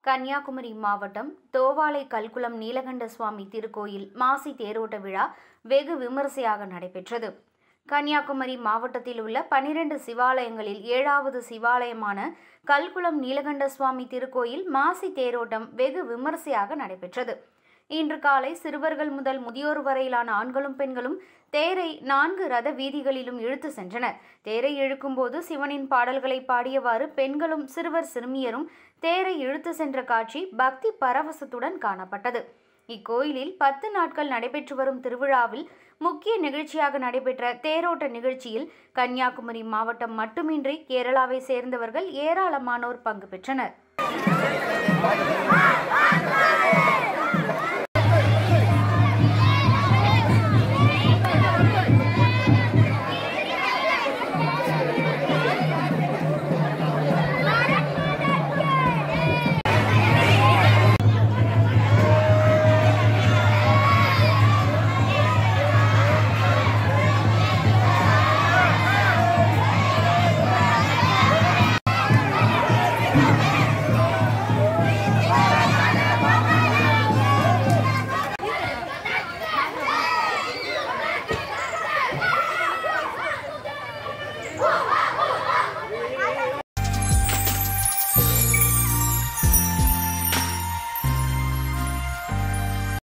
கன்னியாகுமரி மாவட்டம் தோவாளை கல்குளம் நீலகண்ட சுவாமி திருக்கோயில் மாசி தேரோட்ட விழா வெகு விமரிசையாக நடைபெற்றது கன்னியாகுமரி மாவட்டத்தில் உள்ள பனிரெண்டு சிவாலயங்களில் ஏழாவது சிவாலயமான கல்குளம் நீலகண்ட சுவாமி திருக்கோயில் மாசி தேரோட்டம் வெகு விமரிசையாக நடைபெற்றது இன்று காலை சிறுவர்கள் முதல் முதியோர் வரையிலான ஆண்களும் பெண்களும் தேரை நான்கு ரத வீதிகளிலும் இழுத்து சென்றனர் தேரை இழுக்கும்போது சிவனின் பாடல்களை பாடியவாறு பெண்களும் சிறுவர் சிறுமியரும் தேரை இழுத்து சென்ற காட்சி பக்தி பரவசத்துடன் காணப்பட்டது இக்கோயிலில் பத்து நாட்கள் நடைபெற்று வரும் திருவிழாவில் முக்கிய நிகழ்ச்சியாக நடைபெற்ற தேரோட்ட நிகழ்ச்சியில் கன்னியாகுமரி மாவட்டம் மட்டுமின்றி கேரளாவை சேர்ந்தவர்கள் ஏராளமானோர் பங்கு பெற்றனர்